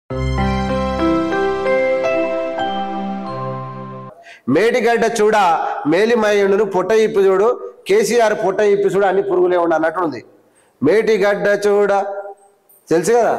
మేటిగడ్డ చూడ మేలిమయ్యుడును పుట్ట ఇప్పి చూడు కేసీఆర్ పుట్ట ఇప్పి చూడు అన్ని పురుగులే ఉండు అన్నట్టు ఉంది మేటిగడ్డ చూడ తెలుసు కదా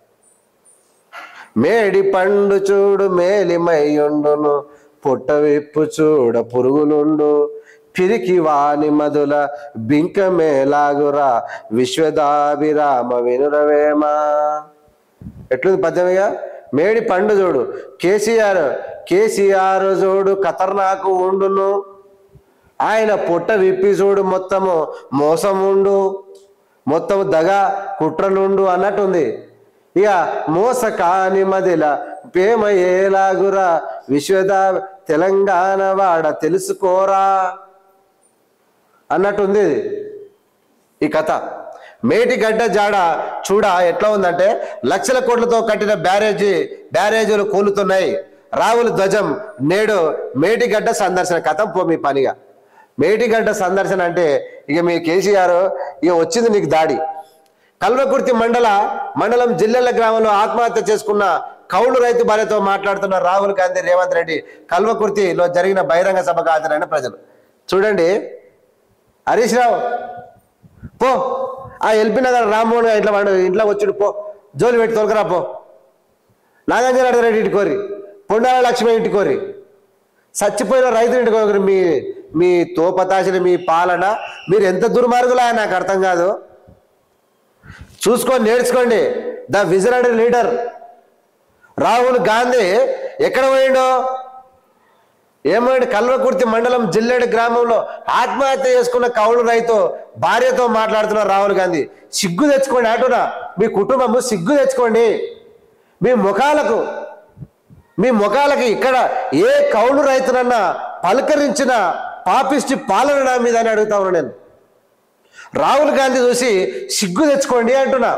మేడి పండు చూడు మేలిమయ్యుండును పుట్ట విప్పు చూడ పురుగులుండు పిరికి వాని మధుల బింకమేలాగురా విశ్వదాభిరామ వినురవేమ ఎట్లుంది పద్యమిగా మేడి పండు చూడు కేసీఆర్ కేసీఆర్ చూడు ఖతర్నాకు ఉండును ఆయన పుట్ట విప్పి చూడు మొత్తము మోసం ఉండు మొత్తము దగ కుట్రలుండు అన్నట్టుంది ఇక మోస కాని మదిల ప్రేమ ఏలాగురా విశ్వద తెలంగాణ వాడ తెలుసుకోరా అన్నట్టుంది ఇది ఈ కథ మేటిగడ్డ జాడ చూడ ఎట్లా ఉందంటే లక్షల కోట్లతో కట్టిన బ్యారేజీ బ్యారేజీలు కూలుతున్నాయి రావుల ధ్వజం నేడు మేటిగడ్డ సందర్శన కథం పో మీ పనిగా మేటిగడ్డ సందర్శన అంటే ఇక మీ కేసీఆర్ ఇక వచ్చింది నీకు దాడి కల్వకుర్తి మండల మండలం జిల్లెల గ్రామంలో ఆత్మహత్య చేసుకున్న కౌలు రైతు భార్యతో మాట్లాడుతున్న రాహుల్ గాంధీ రేవంత్ రెడ్డి కల్వకుర్తిలో జరిగిన బహిరంగ సభకు హాజరైన ప్రజలు చూడండి హరీష్ రావు పో ఆ ఎల్పి నగర్ రామ్మోహన్ ఇంట్లో వాడు ఇంట్లో వచ్చాడు పో జోలి పెట్టి తొలకరా పో నాగార్జున రెడ్డి ఇంటి కోరి పొండాల లక్ష్మి ఇంటి కోరి చచ్చిపోయిన రైతు ఇంటి కోరి మీ మీ తోపతాశని మీ పాలన మీరు ఎంత దుర్మార్గులా నాకు అర్థం కాదు చూసుకొని నేర్చుకోండి the visionary leader Rahul Gandhi ఎక్కడ పోయిండో ఏమంటే కల్వకుర్తి మండలం జిల్లెడు గ్రామంలో ఆత్మహత్య చేసుకున్న కౌలు రైతు భార్యతో మాట్లాడుతున్నారు రాహుల్ గాంధీ సిగ్గు తెచ్చుకోండి అంటున్నా మీ కుటుంబము సిగ్గు తెచ్చుకోండి మీ ముఖాలకు మీ ముఖాలకి ఇక్కడ ఏ కౌలు రైతునన్నా పలకరించిన పాపిష్టి పాలన నా మీద అని అడుగుతా ఉన్నా నేను రాహుల్ గాంధీ చూసి సిగ్గు తెచ్చుకోండి అంటున్నా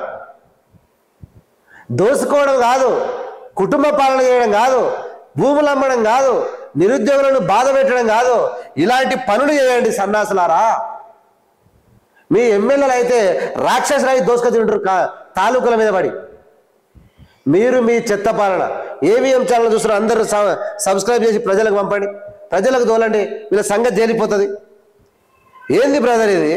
దోసుకోవడం కాదు కుటుంబ పాలన చేయడం కాదు భూములు అమ్మడం కాదు నిరుద్యోగులను బాధ పెట్టడం కాదు ఇలాంటి పనులు చేయండి సన్నాసులారా మీ ఎమ్మెల్యేలు అయితే రాక్షసులై దోసుక తింటారు కా తాలూకుల మీద పడి మీరు మీ చెత్త పాలన ఏవిఎం ఛానల్ చూస్తున్న అందరూ స- సబ్స్క్రైబ్ చేసి ప్రజలకు పంపండి ప్రజలకు తోలండి వీళ్ళ సంగతి తేలిపోతుంది ఏంది బ్రదర్ ఇది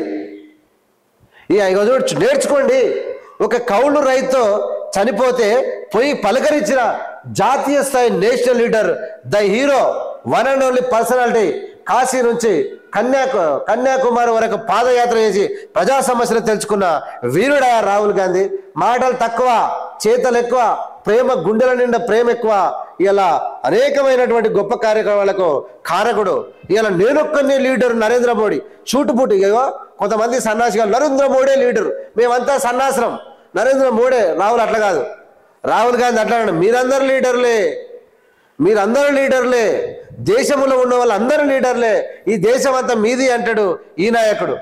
ఈ ఇగో చూడు నేర్చుకోండి ఒక కౌలు రైతు చనిపోతే పోయి పలకరించిన జాతీయ స్థాయి national leader the hero one and only personality Kashi నుంచి కన్యాకు కన్యాకుమారి వరకు పాదయాత్ర చేసి ప్రజా సమస్యలు తెలుసుకున్న వీరుడా రాహుల్ గాంధీ మాటలు తక్కువ చేతలు ఎక్కువ ప్రేమ గుండెల నిండా ప్రేమ ఎక్కువ ఇలా అనేకమైనటువంటి గొప్ప కార్యక్రమాలకు కారకుడు ఇలా నేనొక్కనే లీడర్ నరేంద్ర మోడీ చూటుపుటు ఇగో కొంతమంది సన్నాసిగా నరేంద్ర మోడీ లీడర్ మేమంతా సన్నాసనం నరేంద్ర మోడీ రాహుల్ అట్లా కాదు రాహుల్ గాంధీ అట్లా అన్నాడు మీరందరూ లీడర్లే మీరందరూ లీడర్లే దేశంలో ఉన్న వాళ్ళందరూ లీడర్లే ఈ దేశం అంతా మీది అంటాడు ఈ నాయకుడు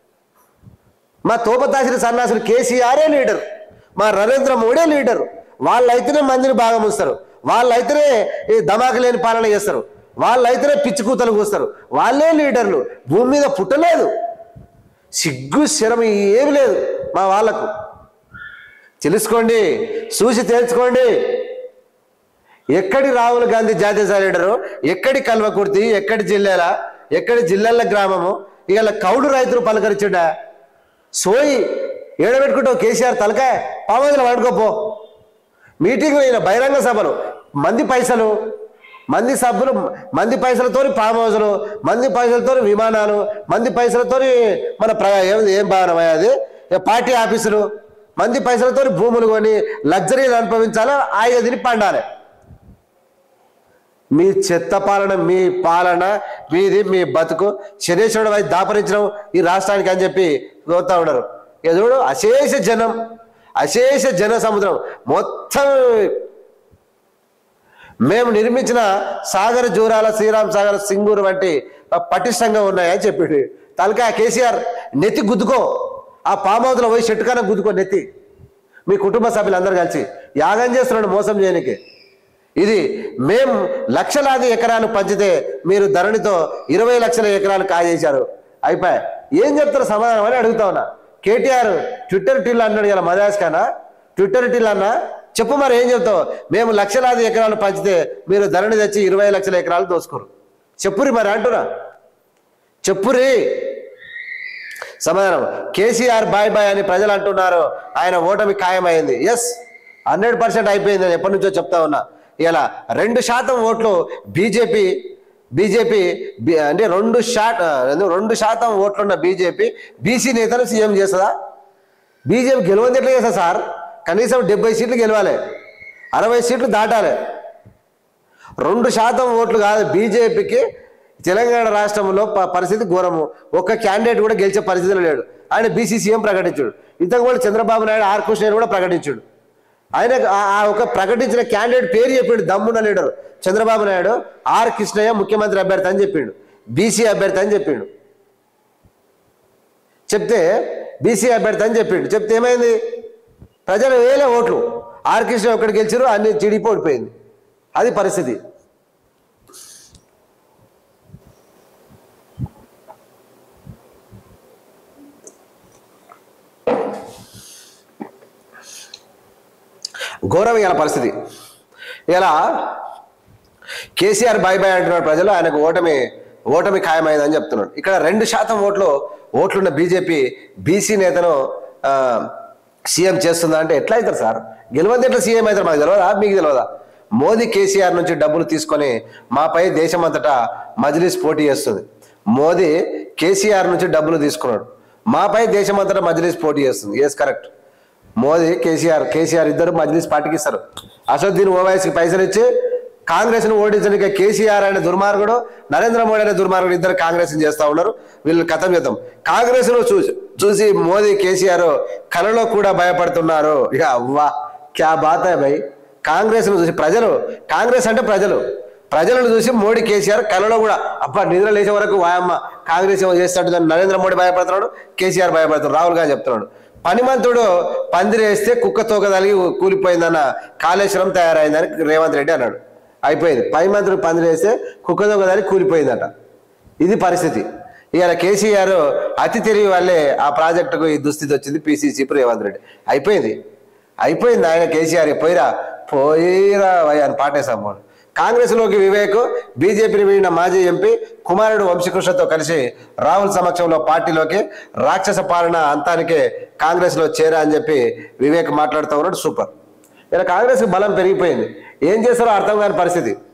మా తోపతాసిన సన్నాసులు కేసీఆరే లీడర్ మా నరేంద్ర మోడీ లీడర్ వాళ్ళైతేనే మందిని బాగా ముంచుతారు వాళ్ళైతేనే ఈ ధమాక లేని పాలన చేస్తారు వాళ్ళైతేనే పిచ్చి కూతలు కూస్తారు వాళ్ళే లీడర్లు భూమి మీద పుట్టలేదు సిగ్గు శరం ఏమి లేదు మా వాళ్ళకు తెలుసుకోండి చూసి తెలుసుకోండి ఎక్కడి రాహుల్ గాంధీ జాతీయ స్థాయి లీడరు ఎక్కడి కల్వకుర్తి ఎక్కడి జిల్లాల ఎక్కడి జిల్లాల గ్రామము ఇవాళ కౌలు రైతులు పలకరించుడా సోయి ఏడబెట్టుకుంటావు కేసీఆర్ తలకాయ పామదులు వండుకోపో మీటింగ్ అయిన బహిరంగ సభలు మంది పైసలు మంది సభ్యులు మంది పైసలతో ఫామ్ హౌస్లు మంది పైసలతో విమానాలు మంది పైసలతో మన ప్ర ఏం ఏం భావన అది ఏ పార్టీ ఆఫీసులు మంది పైసలతో భూములు కొని లగ్జరీలు అనుభవించాలి ఆయన తిని పండాలి మీ చెత్త పాలన మీ పాలన మీది మీ బతుకు శనేశ్వరుడు వైపు దాపరించడం ఈ రాష్ట్రానికి అని చెప్పి కోరుతా ఉన్నారు ఇక చూడు అశేష జనం అశేష జన సముద్రం మొత్తం మేము నిర్మించిన సాగర్ జూరాల శ్రీరామ్ సాగర్ సింగూరు వంటి పటిష్టంగా ఉన్నాయని చెప్పాడు తలకాయ కేసీఆర్ నెత్తి గుద్దుకో ఆ పామ్ హౌస్లో పోయి చెట్టుకన్నా గుద్దుకో నెత్తి మీ కుటుంబ సభ్యులందరూ కలిసి యాగం చేస్తున్నాడు మోసం చేయనికి ఇది మేం లక్షలాది ఎకరాలు పంచితే మీరు ధరణితో ఇరవై లక్షల ఎకరాలు కాజేశారు అయిపోయి ఏం చెప్తారు సమాధానం అని అడుగుతా ఉన్నా కేటీఆర్ ట్విట్టర్ టిల్ అన్నాడు ఇలా మదాస్ ఖానా ట్విట్టర్ టిల్ అన్న చెప్పు మరి ఏం చెప్తావు మేము లక్షలాది ఎకరాలు పంచితే మీరు ధరణి తెచ్చి ఇరవై లక్షల ఎకరాలు దోసుకోరు చెప్పురి మరి అంటున్నా చెప్పురి సమాధానం కేసీఆర్ బాయ్ బాయ్ అని ప్రజలు అంటున్నారు ఆయన ఓటమి ఖాయమైంది ఎస్ హండ్రెడ్ పర్సెంట్ అయిపోయింది నేను ఎప్పటి నుంచో చెప్తా ఉన్నా ఇలా రెండు శాతం ఓట్లు బీజేపీ బీజేపీ బి- అంటే రెండు శాత రెండు శాతం ఓట్లున్న బీజేపీ బీసీ నేతను సీఎం చేస్తుందా బీజేపీ గెలవంది ఎట్లా చేస్తా సార్ కనీసం డెబ్బై సీట్లు గెలవాలి అరవై సీట్లు దాటాలి రెండు శాతం ఓట్లు కాదు బీజేపీకి తెలంగాణ రాష్ట్రంలో ప- పరిస్థితి ఘోరము ఒక్క క్యాండిడేట్ కూడా గెలిచే పరిస్థితిలో లేడు ఆయన బీసీ సీఎం ప్రకటించాడు ఇంతకు కూడా చంద్రబాబు నాయుడు ఆర్ కృష్ణ కూడా ప్రకటించాడు ఆయన ఆ- ఆ ఒక ప్రకటించిన క్యాండిడేట్ పేరు చెప్పిండు దమ్మున్న లీడర్ చంద్రబాబు నాయుడు ఆర్ కృష్ణయ్య ముఖ్యమంత్రి అభ్యర్థి అని చెప్పిండు బీసీ అభ్యర్థి అని చెప్పిండు చెప్తే బీసీ అభ్యర్థి అని చెప్పిండు చెప్తే ఏమైంది ప్రజలు వేలే ఓట్లు ఆర్ కృష్ణ ఒక్కటి గెలిచారు అన్ని టీడీపీ ఓడిపోయింది అది పరిస్థితి ఘోరం ఇలా పరిస్థితి ఇలా కేసీఆర్ బాయ్ బాయ్ అంటున్నాడు ప్రజలు ఆయనకు ఓటమి ఓటమి ఖాయమైందని చెప్తున్నాడు ఇక్కడ రెండు శాతం ఓట్లు ఓట్లున్న బీజేపీ బీసీ నేతను ఆ, సీఎం చేస్తుందా అంటే ఎట్లా అవుతారు సార్ గెలవద్దు ఎట్లా సీఎం అవుతారు మాకు తెలియదా మీకు తెలియదా మోదీ కేసీఆర్ నుంచి డబ్బులు తీసుకొని మాపై దేశమంతటా మజ్లిస్ పోటీ చేస్తుంది మోదీ కేసీఆర్ నుంచి డబ్బులు తీసుకున్నాడు మాపై దేశమంతటా మజ్లిస్ పోటీ చేస్తుంది yes correct Modi KCR KCR ఇద్దరు మజ్లిస్ పార్టీకి ఇస్తారు అసదుద్దీన్ ఓవైసీకి పైసలు ఇచ్చి కాంగ్రెస్ ను ఓడించడానికి కేసీఆర్ అనే దుర్మార్గుడు నరేంద్ర మోడీ అనే దుర్మార్గుడు ఇద్దరు కాంగ్రెస్ చేస్తా ఉన్నారు వీళ్ళని కథం చేద్దాం కాంగ్రెస్ ను చూసి చూసి మోదీ కేసీఆర్ కలలో కూడా భయపడుతున్నారు ఇక అవ్వా క్యా బాత్ హై భయ్ కాంగ్రెస్ ను చూసి ప్రజలు కాంగ్రెస్ అంటే ప్రజలు ప్రజలను చూసి మోడీ కేసీఆర్ కలలో కూడా అబ్బా నిద్ర లేచే వరకు వాయమ్మ కాంగ్రెస్ ఏమో చేస్తాడు దాన్ని నరేంద్ర మోడీ భయపడుతున్నాడు కేసీఆర్ భయపడుతున్నాడు రాహుల్ గాంధీ చెప్తున్నాడు పనిమంతుడు పందిరేస్తే కుక్క తోక తలిగి కూలిపోయిందన్న కాళేశ్వరం తయారైందని రేవంత్ రెడ్డి అన్నాడు అయిపోయింది పనిమంతుడు పందిరేస్తే కుక్క తోక తలిగి కూలిపోయిందట ఇది పరిస్థితి ఇవాళ కేసీఆర్ అతి తెలివి వల్లే ఆ ప్రాజెక్టుకు ఈ దుస్థితి వచ్చింది పిసిసి రేవంత్ రెడ్డి అయిపోయింది అయిపోయింది ఆయన కేసీఆర్ పోయిరా పోయిరా వయ్య అని పాటేశాం మనం కాంగ్రెస్లోకి వివేక్ బీజేపీని వీడిన మాజీ ఎంపీ కుమారుడు వంశీకృష్ణతో కలిసి రాహుల్ సమక్షంలో పార్టీలోకి రాక్షస పాలన అంతానికే కాంగ్రెస్లో చేరా అని చెప్పి వివేక్ మాట్లాడుతూ ఉన్నాడు సూపర్ ఇలా కాంగ్రెస్కి బలం పెరిగిపోయింది ఏం చేస్తారో అర్థం కాని పరిస్థితి